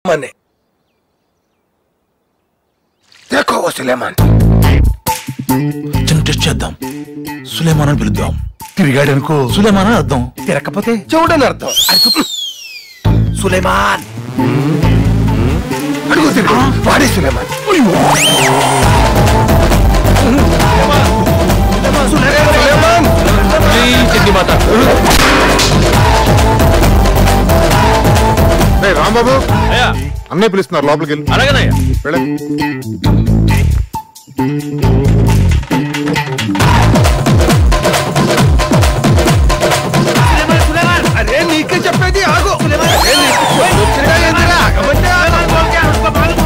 మనే देखो वो सुलेमान చిన్న టెస్ట్ చేద్దాం సులేమాన్ అని పిలుద్దాం తిరిగాడు అనుకో సులేమాన్ అని అర్థం తిరగకపోతే చూడని అర్థం అడుగు సులేమాన్ అడుగు తిరుగు వాడే సులేమాన్ సులేమాన్ రేయ్ రాంబాబు అన్నయ్య పిలుస్తున్నారు లోపలికి వెళ్ళి అలాగేనయ్యా వెళ్ళ అరే నీకే చెప్పేది ఆగు అరే నీకు వచ్చినగా ఏందిరా? ఆగమంటే ఆగు.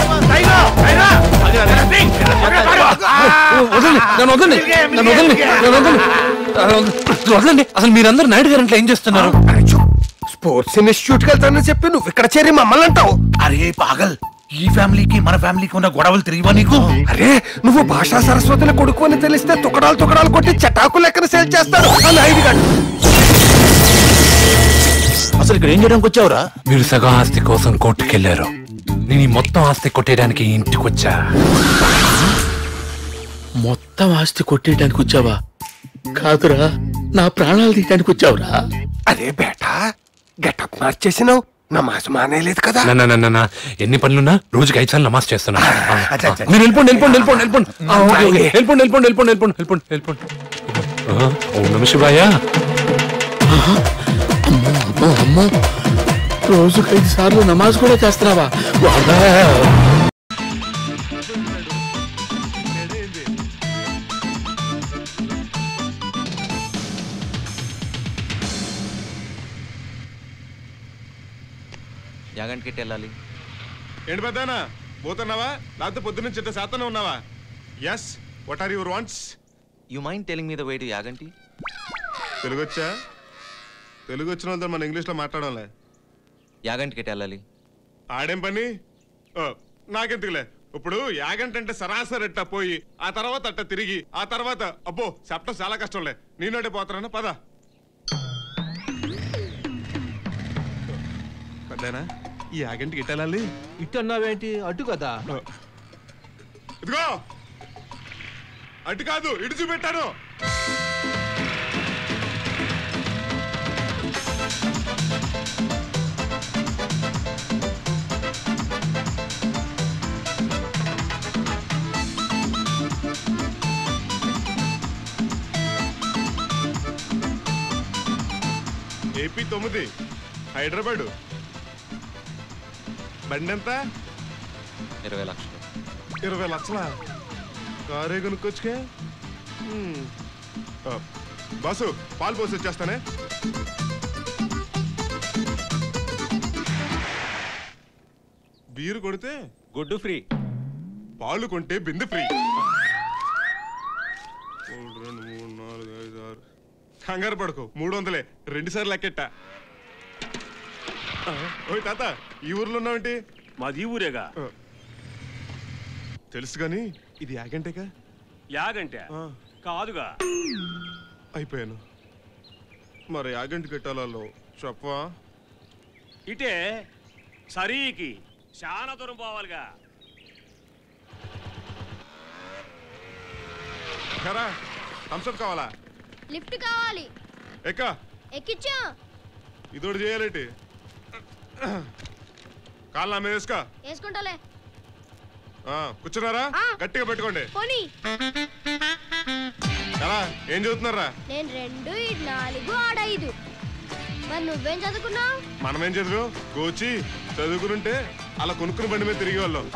వదలండి నన్ను వదలండి నన్ను వదలండి నన్ను వదలండి నన్ను వదలండి. వదలండి అసలు మీరందరూ నాయుడు గారు ఇంట్లో ఏం చేస్తున్నారు అరే చూ స్పోర్ట్స్ ఇన్స్టిట్యూట్ కి వెళ్తానని చెప్పి నువ్వు ఇక్కడ చేరి మమ్మల్ని అంటావు అరే పాగల్ ఈ ఫ్యామిలీకి మన ఫ్యామిలీకి ఉన్న గొడవలు తిరిగివా నీకు అరే నువ్వు భాషా సరస్వతుల కొడుకు అని తెలిస్తే తుకడాలు తుకడాలు కొట్టి చటాకు లెక్కన సేల్ చేస్తాడు ఆ నాయుడు గారు అసలు ఇక్కడ ఏం చేయడానికి వచ్చావురా మీరు సగం ఆస్తి కోసం కోర్టుకెళ్లారు నేను ఈ మొత్తం ఆస్తి కొట్టేయడానికి ఇంటికి వచ్చా మొత్తం ఆస్తి కొట్టేయడానికి వచ్చావా కాదురా నా ప్రాణాలు తీయడానికి వచ్చావురా అరే బేటా గెటప్ మార్చేసినావు నమాజ్ మానేలేదు కదా నా, నా, నా, నా, నా. ఎన్ని పనులున్నా రోజుకి ఐదు సార్లు నమాజ్ చేస్తున్నా ఆ, అచ్చా, అచ్చా. మీరు వెళ్ళిపోండి వెళ్ళిపోండి వెళ్ళిపోండి వెళ్ళిపోండి ఆ, ఓకే, ఓకే. వెళ్ళిపోండి వెళ్ళిపోండి వెళ్ళిపోండి వెళ్ళిపోండి వెళ్ళిపోండి వెళ్ళిపోండి ఆ, ఓం నమ శివాయ అమ్మో అమ్మో రోజుకి ఐదు సార్లు నమాజ్ కూడా చేస్తున్నావా వాడా యాగంటికి వెళ్ళాలి ఏంటి పెద్దనా పోతున్నావా లేకపోతే పొద్దున్న చిట్ట శాతంలో ఉన్నావా yes what are your wants you mind telling మీద వెయిట్ యాగంటి తెలుగు వచ్చా తెలుగు వచ్చిన వాళ్ళతో మన ఇంగ్లీష్లో మాట్లాడంలే యాగంటికి వెళ్ళాలి ఆడేం పని ఓ, నాకెందుకులే ఇప్పుడు యాగంట అంటే సరాసరి అట్ట పోయి ఆ తర్వాత అట్ట తిరిగి ఆ తర్వాత అబ్బో చెప్పడం చాలా కష్టంలే నేనంటే పోతానా పద పెద్దనా ఈ యాగంటికి ఎట్ట వెళ్ళాలి ఇటు అన్నావేంటి అటు కదా ఇదిగో అటు కాదు ఇటు చూపెట్టాను ఏపీ తొమ్మిది హైదరాబాదు బండి ఎంత ఇరవై లక్షలు ఇరవై లక్షల కారే కొనుక్కొచ్చుకే హ్మ్. ఆ, బాసు పాలు పోసి వచ్చేస్తానే బీరు కొడితే గుడ్డు ఫ్రీ పాలు కొంటే బిందె ఫ్రీ మూడు రెండు మూడు నాలుగు ఐదు ఆరు కంగారు పడుకో మూడు వందలే రెండు సార్లు లెక్కెట్టా ఆ, ఓయ్ తాత ఈ ఊర్లో ఉన్నావేంటి మాది ఈ ఊరేగా ఆ. తెలుసు కానీ ఇది యాగంటేగా యాగంటే ఆ, కాదుగా అయిపోయాను మరి యాగంటి కట్టాలలో చెప్పవా ఇటే సరీకి చాలా దూరం పోవాలిగా ఖరా థమ్స్అప్ కావాలా లిఫ్ట్ కావాలి ఎక్క ఎక్కించా ఇదోటి చేయాలేటి కాళ్ళు నా మీద వేసుకో వేసుకుంటాలే ఆ, కూర్చున్నారా ఆ. గట్టిగా పెట్టుకోండి పోనీ ఎలా ఏం చదువుతున్నారా నేను రెండు ఇటు నాలుగు ఆడ ఐదు మరి నువ్వేం చదువుకున్నావు మనం ఏం చదువు కోచి చదువుకునుంటే అలా కొనుక్కుని బండి మీద తిరిగి వాళ్ళం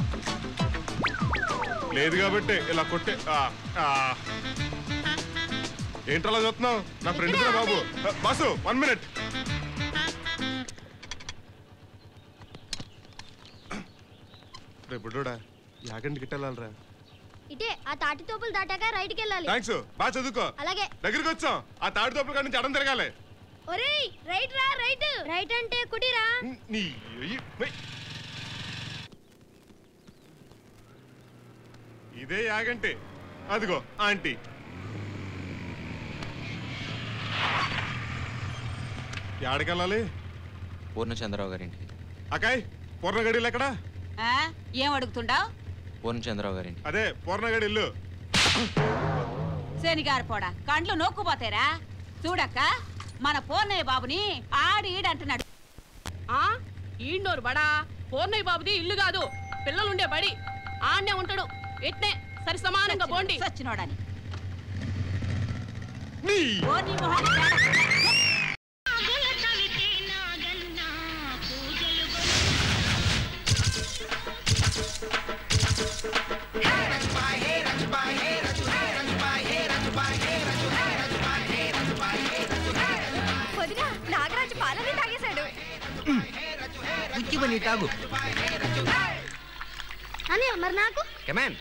లేదు కాబట్టి ఇలా కొట్టే ఆ, ఆ. ఏంటలా చూస్తున్నావు నా ఫ్రెండ్ కూడా బాబు ఆ, బాసు వన్ మినిట్ రేపు బుడ్డోడా యాగంటి గిట్టాలరా ఇటే ఆ తాటి తోపులు దాటాక రైట్కి వెళ్ళాలి థ్యాంక్స్ బాగా చదువుకో అలాగే దగ్గరికి వచ్చాం ఆ తాడి తోపుల కాడి నుంచి అడం తిరగాలి ఒరేయ్ రైట్ రా రైట్ రైట్ అంటే కుటిరా నీ ఈ- మై. ఇదే యాగంటే అదిగో ఆంటీ యాడికెళ్ళాలి పూర్ణచంద్రరావు గారింటికి అకాయ్ పూర్ణగడిలు ఎక్కడ ఆ? ఏం అడుగుతుండావు పూర్ణచంద్రరావు గారింటి అదే పూర్ణగడి ఇల్లు శనిగారు పోడా కండ్లు నొక్కుపోతారా చూడక్క మన పూర్ణయ్య బాబుని ఆడి ఈడు అంటున్నాడు ఆ ఈండోరు బడా పూర్ణయ్య బాబుది ఇల్లు కాదు పిల్లలుండే బడి ఆడనే ఉంటాడు ఎట్నే సరి సమానంగా పోండి సచ్చినోడని ఓ నీ మొహాన్ని తేడా. వదినా నాగరాజు పాలని తాగేశాడు తాగు అని మరి నాకు కమాన్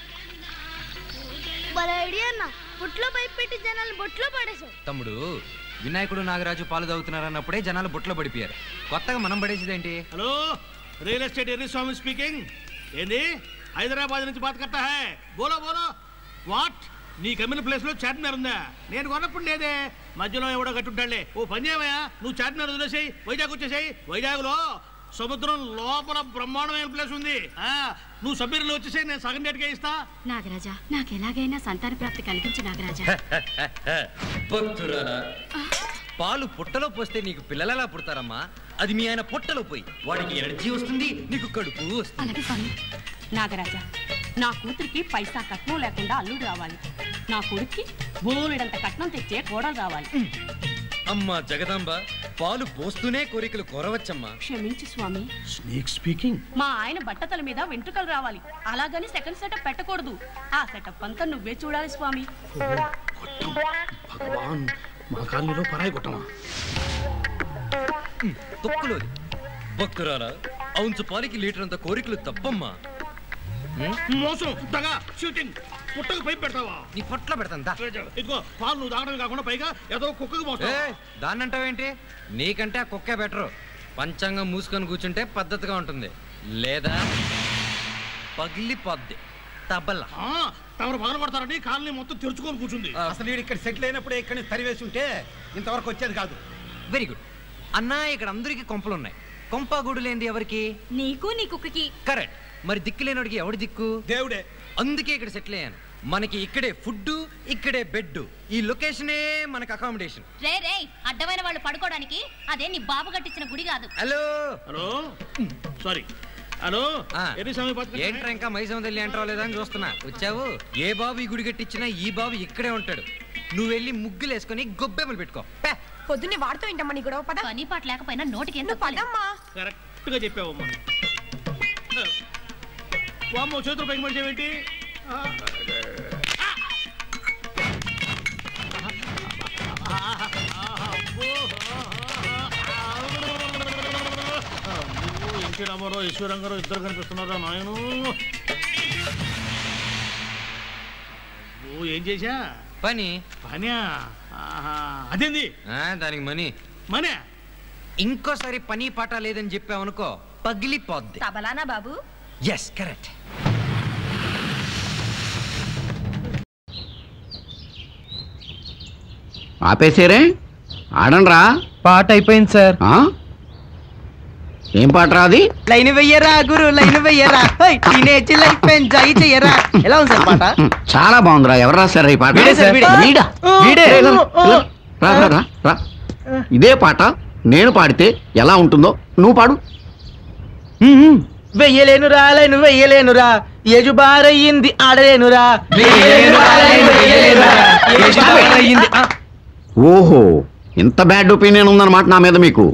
భలే ఐడియా అన్న బుట్లో పైపు పెట్టి జనాలు బొట్లో పడేసావు తమ్ముడు వినాయకుడు నాగరాజు పాలు తాగుతున్నారు అన్నప్పుడే జనాలు బుట్టలో పడిపోయారు కొత్తగా మనం పడేసేదేంటి hello real estate Erri Swamy speaking ఏంది హైదరాబాద్ నుంచి బాత్ కట్టా హై బోలో బోలో వాట్ నీ కమ్మిన ప్లేస్ లో చార్మినార్ ఉందా నేను కొన్నప్పుడు లేదే మధ్యలో ఎవడో కట్టుంటాడులే ఓ పని చేయవయ్యా నువ్వు చార్మినార్ వదిలేసాయి వైజాగ్ వచ్చేసాయి వైజాగ్ లో సముద్రం లోపల బ్రహ్మాండమైన ప్లేస్ ఉంది ఆ నువ్వు సభ్యులు వచ్చేసాయి నేను సగం రేటుకే ఇస్తా నాగరాజా నాకెలాగైనా సంతాన ప్రాప్తి కలిగించు నాగరాజా భక్తురాలా పాలు పుట్టలో పోస్తే నీకు పిల్లలెలా పుడతారమ్మా అది మీ ఆయన పుట్టలో పోయి వాడికి ఎనర్జీ వస్తుంది నీకు కడుపు వస్తుంది అలాగే స్వామి నాగరాజా నా కూతురికి పైసా కట్నం లేకుండా అల్లుడు రావాలి నా కొడుక్కి బోలెడంత కట్నం తెచ్చే కోడలు రావాలి అమ్మా జగదాంబ పాలు పోస్తూనే కోరికలు కోరవచ్చమ్మా క్షమించు స్వామి స్నేక్ స్పీకింగ్ మా ఆయన బట్టతల మీద వెంట్రుకలు రావాలి అలాగని సెకండ్ సెటప్ పెట్టకూడదు ఆ సెటప్ అంతా నువ్వే చూడాలి స్వామి భగవాన్ మా కాలనీలో పరాయి కొట్టమా తొక్కులోది భక్తురాలా అవుంచు పాలికి లీటర్ అంత కోరికలు తప్పమ్మా మోసం దగా షూటింగ్ పుట్టకు పైపు పెడతావా నీ పొట్లో పెడతాను దా ఇదిగో పాలు నువ్వు తాగడం కాకుండా పైగా ఏదో కుక్కకు ఏ, మోస్తావా దాన్నంటావేంటి నీకంటే ఆ కుక్కే బెటరు పంచాంగం మూసుకొని కూర్చుంటే పద్ధతిగా ఉంటుంది లేదా పగిలిపోద్ది తబలా ఆ, తమరు పగల పడతారని కాలనీ మొత్తం తెరుచుకొని కూర్చుంది అసలు వీడు ఇక్కడ సెటిల్ అయినప్పుడే ఇక్కడి నుంచి తరివేసి ఉంటే ఇంతవరకు వచ్చేది కాదు వెరీ గుడ్ అన్నా ఇక్కడ అందరికీ కొంపలు ఉన్నాయి కొంప గుడి లేనిది ఎవరికి నీకు నీ కుక్కకి కరెక్ట్ మరి దిక్కు లేనోడికి ఎవడి దిక్కు దేవుడే అందుకే ఇక్కడ సెటిల్ అయ్యాను మనకి ఇక్కడే ఫుడ్ ఇక్కడే బెడ్ ఈ లొకేషనే మనకి అకామిడేషన్ రే రే అడ్డమైన వాళ్ళు పడుకోవడానికి అదే నీ బాబు కట్టించిన గుడి కాదు హలో హలో సారీ హలో ఆ. ఎన్ని సమయం పట్టుకుంటా? ఏంట్రా ఇంకా మైసమ్మ తల్లి అంటారో లేదా అని చూస్తున్నా వచ్చావు ఏ బాబు ఈ గుడి కట్టించినా ఈ బాబు ఇక్కడే ఉంటాడు నువ్వు వెళ్ళి ముగ్గులు వేసుకొని గొబ్బెమ్మలు పెట్టుకో పే. పొద్దున్నే వాడుతూ ఇంటమ్మా నీ గొడవ పద పని పాట లేకపోయినా నోటికి ఎంత పదమ్మా కరెక్ట్ గా చెప్పావమ్మా వామ్మో చేతులు పైకి మడిచేవేంటి ఎన్టీ రామారావు ఈశ్వరం గారు ఇద్దరు కనిపిస్తున్నారా నాయను ఓ ఏం చేశా పని పనా ఆహా. అదేంది ఆ, దానికి మనీ మనే ఇంకోసారి పని పాట లేదని చెప్పావనుకో పగిలిపోద్ది తబలానా బాబు ఎస్ కరెక్ట్ ఆపేసారే ఆడండ్రా పాట అయిపోయింది సార్ ఆ? ఏం పాట రాది లైన్ వెయ్యరా గురు లైన్ వెయ్యరా టీనేజ్ లైఫ్ ఎంజాయ్ చెయ్యరా ఎలా ఉంది సార్ పాట చాలా బాగుందిరా ఎవరు రాశారా ఈ పాట వీడే సార్, వీడే. వీడా? వీడే. రే, రా, రా, రా, రా, రా, రా. ఇదే పాట నేను పాడితే ఎలా ఉంటుందో నువ్వు పాడు వెయ్యలేనురా లైన్ వెయ్యలేనురా ఏజు బారయ్యింది ఆడలేనురా వెయ్యలేనురా, లైన్ వెయ్యలేనురా, ఏజు బారయ్యింది. ఆ, ఓహో ఇంత బ్యాడ్ ఒపీనియన్ ఉందన్నమాట నా మీద మీకు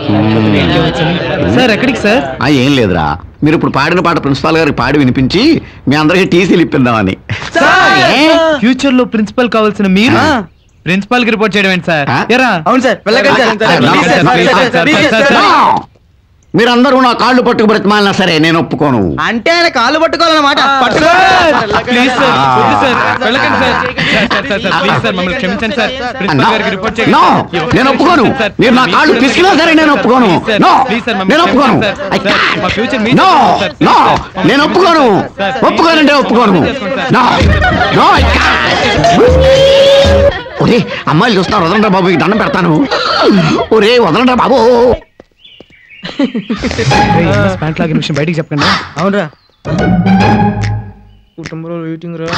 సార్ ఎక్కడికి సార్ ఆ ఏం లేదురా మీరు ఇప్పుడు పాడిన పాట ప్రిన్సిపాల్ గారికి పాడి వినిపించి మీ అందరికీ టీసీలు ఇప్పిందామని ఏ? ఫ్యూచర్ లో ప్రిన్సిపల్ కావాల్సిన మీరు ప్రిన్సిపల్ కి రిపోర్ట్ చేయడం ఏంటి సార్ ఆ? అవును సార్ వెళ్ళకండి సార్. ఆ, no, Please, sir, no, please, sir, no, please, sir, no. sir. మీరందరూ నా కాళ్ళు పట్టుకు బ్రతిమాలినా సరే నేను ఒప్పుకోను అంటే ఆయన కాళ్ళు పట్టుకోవాలన్నమాట పట్టుకో ప్లీజ్ సార్, వద్దు సార్, వెళ్ళకండి సార్ ప్లీజ్ సార్ మమ్మల్ని క్షమించండి సార్ No, no, నేను ఒప్పుకోను మీరు నా కాళ్ళు పిసికినా సరే నేను ఒప్పుకోను No, నేను ఒప్పుకోను I can't. No, no, నేను ఒప్పుకోను ఒప్పుకోనంటే ఒప్పుకోను No, no, I can't. ఒరే అమ్మాయిలు చూస్తున్నారు వదలండి బాబు మీకు దండం పెడతాను ఒరే వదలండి బాబు ప్యాంట్ లాగిన విషయం బయటికి చెప్పండి అవునరా కుటుంబంలో వెయిటింగ్ రా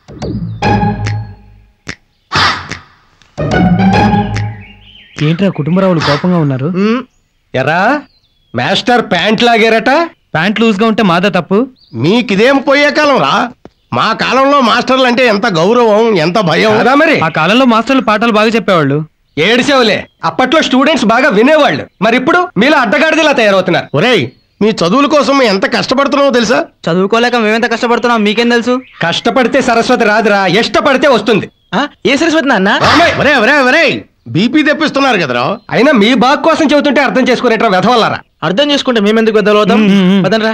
ఏంట్రా కుటుంబరావులు కోపంగా ఉన్నారు ఎరా మాస్టర్ ప్యాంట్ లాగారట ప్యాంట్ లూజ్ గా ఉంటే మాదా తప్పు మీకిదేం పోయే కాలం రా మా కాలంలో మాస్టర్లు అంటే ఎంత గౌరవం ఎంత భయం కదా మరి ఆ కాలంలో మాస్టర్లు పాఠాలు బాగా చెప్పేవాళ్ళు ఏడిసేవులే అప్పట్లో స్టూడెంట్స్ బాగా వినేవాళ్ళు మరి ఇప్పుడు మీలో అడ్డగాడిదిలా తయారవుతున్నారు ఒరేయ్ మీ చదువుల కోసం ఎంత కష్టపడుతున్నావో తెలుసా చదువుకోలేక మేమెంత కష్టపడుతున్నాం మీకేం తెలుసు కష్టపడితే సరస్వతి రాదురా ఇష్టపడితే వస్తుంది ఏ సరస్వతి నాన్న ఒరే ఒరే ఒరే బీపీ తెప్పిస్తున్నారు కదరా అయినా మీ బాగ్ కోసం చెబుతుంటే అర్థం చేసుకునేట్రా వెధవల్లారా అర్థం చేసుకుంటే మేమెందుకు పెద్దలు అవుతాం పదండ్రా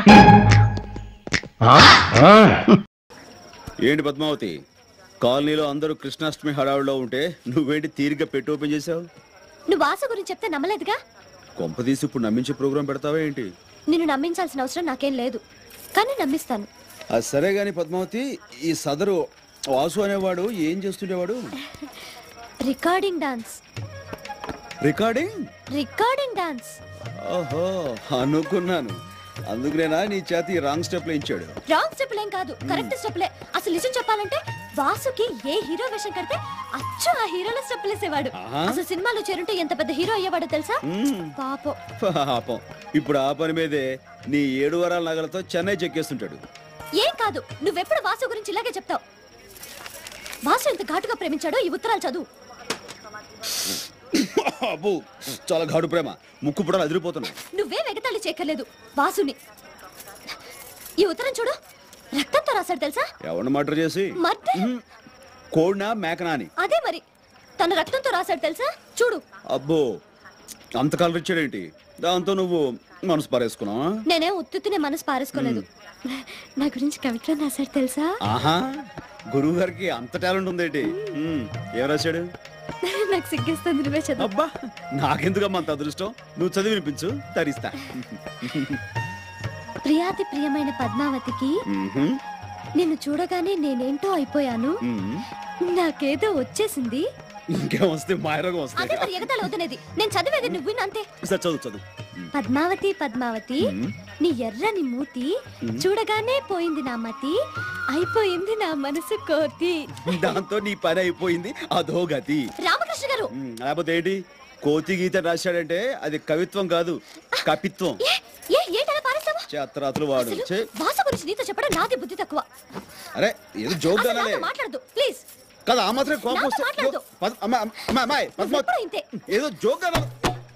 ఏంటి పద్మావతి కాలనీలో అందరూ కృష్ణాష్టమి హడావుడిలో ఉంటే నువ్వేంటి తీరిగ్గా పెట్టి ఓపెన్ చేసావు నువ్వు ఆశ గురించి చెప్తే నమ్మలేదుగా కొంపదీసి ఇప్పుడు నమ్మించే ప్రోగ్రాం పెడతావా ఏంటి నిన్ను నమ్మించాల్సిన అవసరం నాకేం లేదు కానీ నమ్మిస్తాను అది సరే గాని పద్మావతి ఈ సదరు వాసు అనేవాడు ఏం చేస్తుండేవాడు recording dance recording recording dance ఓహో అనుకున్నాను అందుకునేనా నీ చేతి రాంగ్ స్టెప్ ఇచ్చాడు రాంగ్ స్టెప్ ఏం కాదు కరెక్ట్ స్టెప్లే అసలు నిజం చెప్పాలంటే వాసుకి ఏ హీరో వేషం కడితే అచ్చు ఆ హీరోల స్టెప్ వేసేవాడు ఆహా. అసలు సినిమాలో చేరుంటే ఎంత పెద్ద హీరో అయ్యేవాడో తెలుసా మ్మ్. పాపం పాపం ఇప్పుడు ఆ పని మీదే నీ ఏడు వారాల నగలతో చెన్నై చెక్కేస్తుంటాడు ఏం కాదు నువ్వెప్పుడు వాసు గురించి ఇలాగే చెప్తావు వాసు ఎంత ఘాటుగా ప్రేమించాడో ఈ ఉత్తరాలు చదువు అబ్బో చాలా ఘాటు ప్రేమ ముక్కు పుడలు అదిరిపోతున్నాయి నువ్వే వెగతాళి చేయక్కర్లేదు వాసుని ఈ ఉత్తరం చూడు రక్తంతో రాశాడు తెలుసా ఎవరిని మర్డర్ చేసి మర్డర్ కోడినా మేకనా అని అదే మరి తన రక్తంతో రాశాడు తెలుసా చూడు అబ్బో అంత కలర్ ఇచ్చాడేంటి దాంతో నువ్వు మనసు పారేసుకున్నావా నేనే ఉత్తునే మనసు పారేసుకోలేదు నా గురించి కవిత్వం రాశాడు తెలుసా ఆహా గురువు గారికి అంత టాలెంట్ ఉందేంటి ఉమ్, ఏం రాశాడు నాకు సిగ్గేస్తుంది నువ్వే చదువు అబ్బా నాకెందుకమ్మా అంత అదృష్టం నువ్వు చదివి వినిపించు తరిస్తా ప్రియాతి ప్రియమైన పద్మావతికి మ్మ్హ్మ్. నిన్ను చూడగానే నేనేంటో అయిపోయాను మ్మ్. నాకేదో వచ్చేసింది ఇంకేం వస్తే మాయరోగం అదే వస్తాయి మరి ఎగతాళి అవుతున్నది నేను చదివేది నువ్వు విను అంతే సరే చదువు చదువు పద్మావతి పద్మావతి మ్మ్. నీ ఎర్రని మూతి మ్మ్. చూడగానే పోయింది నా మతి అయిపోయింది నా మనసు కోతి దాంతో నీ పని అయిపోయింది అదో గతి రామకృష్ణ గారు ఉమ్, లేకపోతే ఏంటి కోతి గీత రాశాడంటే అది కవిత్వం కాదు కపిత్వం ఏ ఏ ఏంటలా పారేస్తావా చేత్రాతులు వాడు అసలు ఛే, భాష గురించి నీతో చెప్పడం నాది బుద్ధి తక్కువ అరే ఏదో జోక్ అసలు అనాలే నాతో మాట్లాడదు ప్లీజ్ కదా ఆ మాత్రం కోపం నాతో వస్తే మాట్లాడదు. పద- అమ్మ, అమ్మ, అమ్మాయి, పద్మావతి. ఎప్పుడు ఇంతే ఏదో జోక్ అనాలి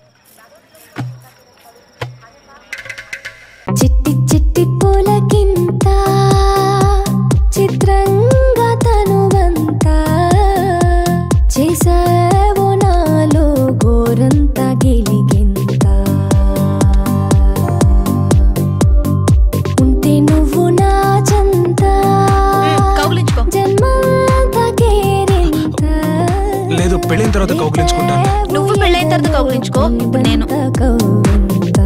చిట్టి చిట్టి పూలకింత చిత్రంగా తనువంతా చేసావో నాలో గోరంత గిలిగింత ఉంటే నువ్వు నా చెంత జన్మంతా కేరింత లేదు పెళ్ళైన తర్వాత కౌగిలించుకుంటాను నువ్వు పెళ్ళైన తర్వాత కౌగిలించుకో ఇప్పుడు నేను